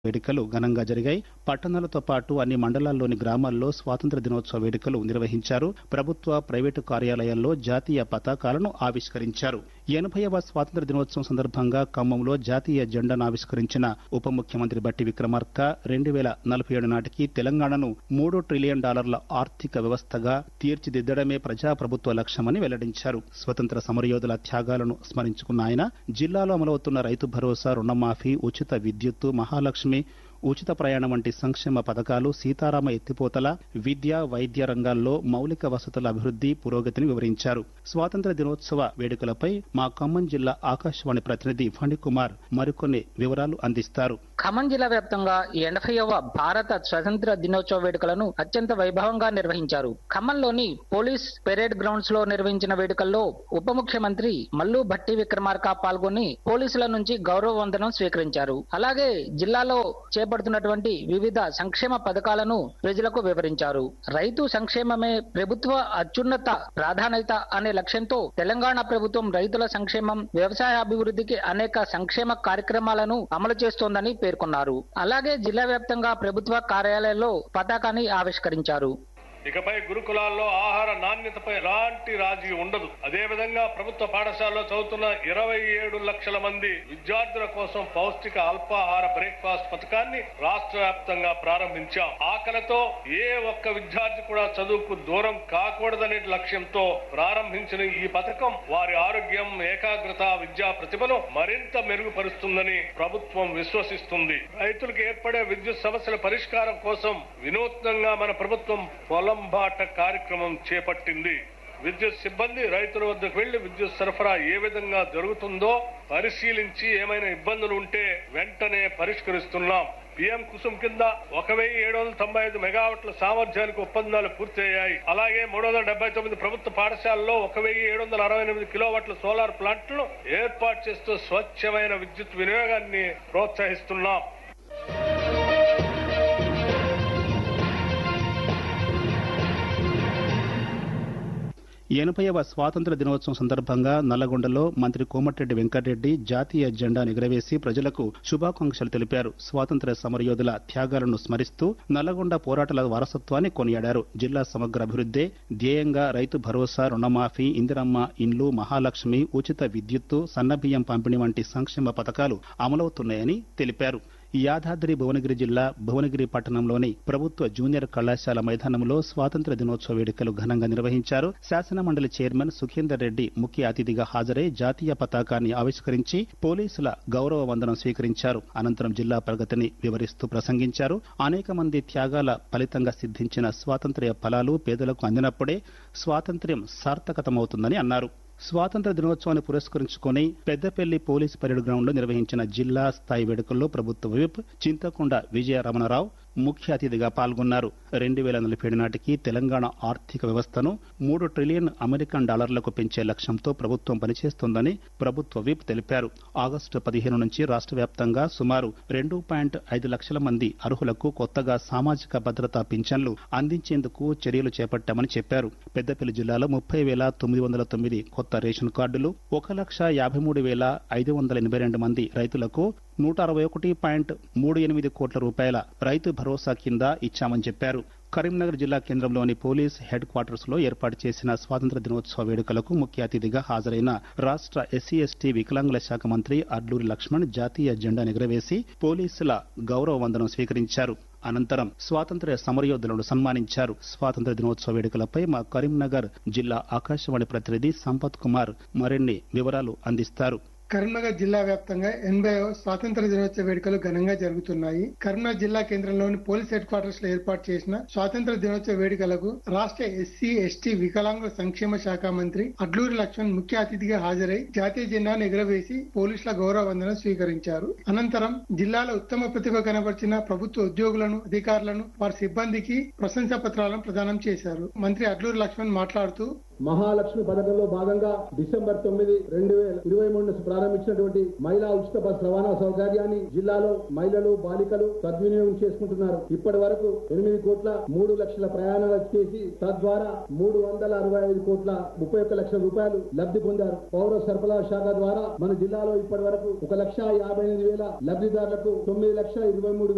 వేడుకలు ఘనంగా జరిగాయి పట్టణాలతో పాటు అన్ని మండలాల్లోని గ్రామాల్లో స్వాతంత్ర దినోత్సవ వేడుకలు నిర్వహించారు ప్రభుత్వ ప్రైవేటు కార్యాలయాల్లో జాతీయ పతాకాలను ఆవిష్కరించారు ఎనభైవ స్వాతంత్ర దినోత్సవం సందర్భంగా ఖమ్మంలో జాతీయ జెండాను ఆవిష్కరించిన ఉప ముఖ్యమంత్రి బట్టి విక్రమార్క రెండు వేల నలభై ఏడు నాటికి తెలంగాణను మూడు ట్రిలియన్ డాలర్ల ఆర్థిక వ్యవస్థగా తీర్చిదిద్దడమే ప్రజాప్రభుత్వ లక్ష్యమని వెల్లడించారు స్వతంత్ర సమరయోధుల త్యాగాలను స్మరించుకున్న ఆయన జిల్లాలో అమలవుతున్న రైతు భరోసా రుణమాఫీ ఉచిత విద్యుత్తు మహాలక్ష్మి ఉచిత ప్రయాణం వంటి సంక్షేమ పథకాలు సీతారామ ఎత్తిపోతల విద్య వైద్య రంగాల్లో మౌలిక వసతుల అభివృద్ధి పురోగతిని వివరించారు స్వాతంత్ర దినోత్సవ వేడుకలపై మా ఖమ్మం జిల్లా ఆకాశవాణి ప్రతినిధి ఫణికుమార్ మరికొన్ని వివరాలు అందిస్తారు ఖమ్మం జిల్లా వ్యాప్తంగా ఎనభైవ భారత స్వతంత్ర దినోత్సవ వేడుకలను అత్యంత వైభవంగా నిర్వహించారు ఖమ్మంలోని పోలీస్ పెరేడ్ గ్రౌండ్స్ లో నిర్వహించిన వేడుకల్లో ఉప ముఖ్యమంత్రి మల్లు భట్టి విక్రమార్క పాల్గొని పోలీసుల నుంచి గౌరవ వందనం స్వీకరించారు అలాగే జిల్లాలో చేపడుతున్నటువంటి వివిధ సంక్షేమ పథకాలను ప్రజలకు వివరించారు రైతు సంక్షేమమే ప్రభుత్వ అత్యున్నత ప్రాధాన్యత అనే లక్ష్యంతో తెలంగాణ ప్రభుత్వం రైతుల సంక్షేమం వ్యవసాయ అభివృద్ధికి అనేక సంక్షేమ కార్యక్రమాలను అమలు చేస్తోందని పేర్కొన్నారు అలాగే జిల్లా వ్యాప్తంగా ప్రభుత్వ కార్యాలయాల్లో పతాకాన్ని ఆవిష్కరించారు ఇకపై గురుకులాల్లో ఆహార నాణ్యతపై ఎలాంటి రాజీ ఉండదు అదే విధంగా ప్రభుత్వ పాఠశాలలో చదువుతున్న ఇరవై ఏడు లక్షల మంది విద్యార్థుల కోసం పౌష్టిక అల్పాహార బ్రేక్ఫాస్ట్ పథకాన్ని రాష్ట్ర వ్యాప్తంగా ప్రారంభించాం ఆకలితో ఏ ఒక్క విద్యార్థి కూడా చదువుకు దూరం కాకూడదనే లక్ష్యంతో ప్రారంభించిన ఈ పథకం వారి ఆరోగ్యం ఏకాగ్రత విద్యా ప్రతిభను మరింత మెరుగుపరుస్తుందని ప్రభుత్వం విశ్వసిస్తుంది రైతులకు ఏర్పడే విద్యుత్ సమస్యల పరిష్కారం కోసం వినూత్నంగా మన ప్రభుత్వం పొలం బాట కార్యక్రమం చేపట్టింది విద్యుత్ సిబ్బంది రైతుల వద్దకు వెళ్లి విద్యుత్ సరఫరా ఏ విధంగా జరుగుతుందో పరిశీలించి ఏమైనా ఇబ్బందులు ఉంటే వెంటనే పరిష్కరిస్తున్నాం పిఎం కుసుమ్ కింద ఒక వెయ్యి ఏడు వందల తొంభై ఐదు మెగావాట్ల సామర్థ్యానికి ఒప్పందాలు పూర్తయ్యాయి అలాగే మూడు వందల డెబ్బై తొమ్మిది ప్రభుత్వ పాఠశాలలో ఒక వెయ్యి ఏడు వందల అరవై ఎనిమిది కిలోవాట్ల సోలార్ ప్లాంట్లను ఏర్పాటు చేస్తూ స్వచ్ఛమైన విద్యుత్ వినియోగాన్ని ప్రోత్సహిస్తున్నాం ఎనభైవ స్వాతంత్ర దినోత్సవం సందర్భంగా నల్లగొండలో మంత్రి కోమటిరెడ్డి వెంకటరెడ్డి జాతీయ జెండా ఎగురవేసి ప్రజలకు శుభాకాంక్షలు తెలిపారు స్వాతంత్ర సమరయోధుల త్యాగాలను స్మరిస్తూ నల్లగొండ పోరాటాల వారసత్వాన్ని కొనియాడారు జిల్లా సమగ్ర అభివృద్ధే ధ్యేయంగా రైతు భరోసా రుణమాఫీ ఇందిరమ్మ ఇండ్లు మహాలక్ష్మి ఉచిత విద్యుత్తు సన్నబియ్యం పంపిణీ వంటి సంక్షేమ పథకాలు అమలవుతున్నాయని తెలిపారు యాదాద్రి భువనగిరి జిల్లా భువనగిరి పట్టణంలోని ప్రభుత్వ జూనియర్ కళాశాల మైదానంలో స్వాతంత్ర దినోత్సవ వేడుకలు ఘనంగా నిర్వహించారు శాసన మండలి చైర్మన్ సుఖేందర్ రెడ్డి ముఖ్య అతిథిగా హాజరై జాతీయ పతాకాన్ని ఆవిష్కరించి పోలీసుల గౌరవ వందనం స్వీకరించారు అనంతరం జిల్లా ప్రగతిని వివరిస్తూ ప్రసంగించారు అనేక మంది త్యాగాల ఫలితంగా సిద్ధించిన స్వాతంత్ర్య ఫలాలు పేదలకు అందినప్పుడే స్వాతంత్ర్యం సార్థకతమవుతుందని అన్నారు స్వాతంత్ర దినోత్సవాన్ని పురస్కరించుకుని పెద్దపల్లి పోలీస్ పరేడ్ గ్రౌండ్ లో నిర్వహించిన జిల్లా స్థాయి వేడుకల్లో ప్రభుత్వ విప్ చింతకొండ విజయ రమణరావు ముఖ్య అతిథిగా పాల్గొన్నారు రెండు వేల నలభై ఏడు నాటికి తెలంగాణ ఆర్థిక వ్యవస్థను మూడు ట్రిలియన్ అమెరికన్ డాలర్లకు పెంచే లక్ష్యంతో ప్రభుత్వం పనిచేస్తోందని ప్రభుత్వ విప్ తెలిపారు ఆగస్టు పదిహేను నుంచి రాష్ట్ర వ్యాప్తంగా సుమారు రెండు పాయింట్ ఐదు లక్షల మంది అర్హులకు కొత్తగా సామాజిక భద్రతా పింఛన్లు అందించేందుకు చర్యలు చేపట్టామని చెప్పారు పెద్దపల్లి జిల్లాలో ముప్పై వేల తొమ్మిది వందల తొమ్మిది కొత్త రేషన్ కార్డులు ఒక లక్ష యాభై మూడు వేల ఐదు వందల ఎనభై రెండు మంది రైతులకు నూట అరవై ఒకటి పాయింట్ మూడు ఎనిమిది కోట్ల రూపాయల రైతు భరోసా కింద ఇచ్చామని చెప్పారు కరీంనగర్ జిల్లా కేంద్రంలోని పోలీస్ హెడ్ క్వార్టర్స్ లో ఏర్పాటు చేసిన స్వాతంత్ర దినోత్సవ వేడుకలకు ముఖ్య అతిథిగా హాజరైన రాష్ట్ర ఎస్సీ ఎస్టీ వికలాంగుల శాఖ మంత్రి అడ్లూరి లక్ష్మణ్ జాతీయ జెండా ఎగురవేసి పోలీసుల గౌరవ వందనం స్వీకరించారు అనంతరం స్వాతంత్ర్య సమరయోధులను సన్మానించారు స్వాతంత్ర దినోత్సవ వేడుకలపై మా కరీంనగర్ జిల్లా ఆకాశవాణి ప్రతినిధి సంపత్ కుమార్ మరిన్ని వివరాలు అందిస్తారు కరీంనగర్ జిల్లా వ్యాప్తంగా ఎనభై స్వాతంత్ర దినోత్సవ వేడుకలు ఘనంగా జరుగుతున్నాయి కరీంనగర్ జిల్లా కేంద్రంలోని పోలీస్ హెడ్ క్వార్టర్స్ లో ఏర్పాటు చేసిన స్వాతంత్ర దినోత్సవ వేడుకలకు రాష్ట్ర ఎస్సీ ఎస్టీ వికలాంగుల సంక్షేమ శాఖ మంత్రి అడ్లూరి లక్ష్మణ్ ముఖ్య అతిథిగా హాజరై జాతీయ జెండాను ఎగురవేసి పోలీసుల గౌరవ వందనం స్వీకరించారు అనంతరం జిల్లాలో ఉత్తమ ప్రతిభ కనబర్చిన ప్రభుత్వ ఉద్యోగులను అధికారులను వారి సిబ్బందికి ప్రశంసా పత్రాలను ప్రదానం చేశారు మంత్రి అడ్లూరి లక్ష్మణ్ మాట్లాడుతూ మహాలక్ష్మి పథకంలో భాగంగా డిసెంబర్ తొమ్మిది రెండు వేల ఇరవై మూడు నుంచి ప్రారంభించినటువంటి మహిళా ఉచిత బస్ రవాణా సౌకర్యాన్ని జిల్లాలో మహిళలు బాలికలు సద్వినియోగం చేసుకుంటున్నారు ఇప్పటి వరకు ఎనిమిది కోట్ల మూడు లక్షల ప్రయాణాలు చేసి తద్వారా మూడు వందల అరవై ఐదు కోట్ల ముప్పై ఒక్క లక్షల రూపాయలు లబ్ధి పొందారు పౌర సరఫరా శాఖ ద్వారా మన జిల్లాలో ఇప్పటి వరకు ఒక లక్ష యాభై ఎనిమిది వేల లబ్ధిదారులకు తొమ్మిది లక్షల ఇరవై మూడు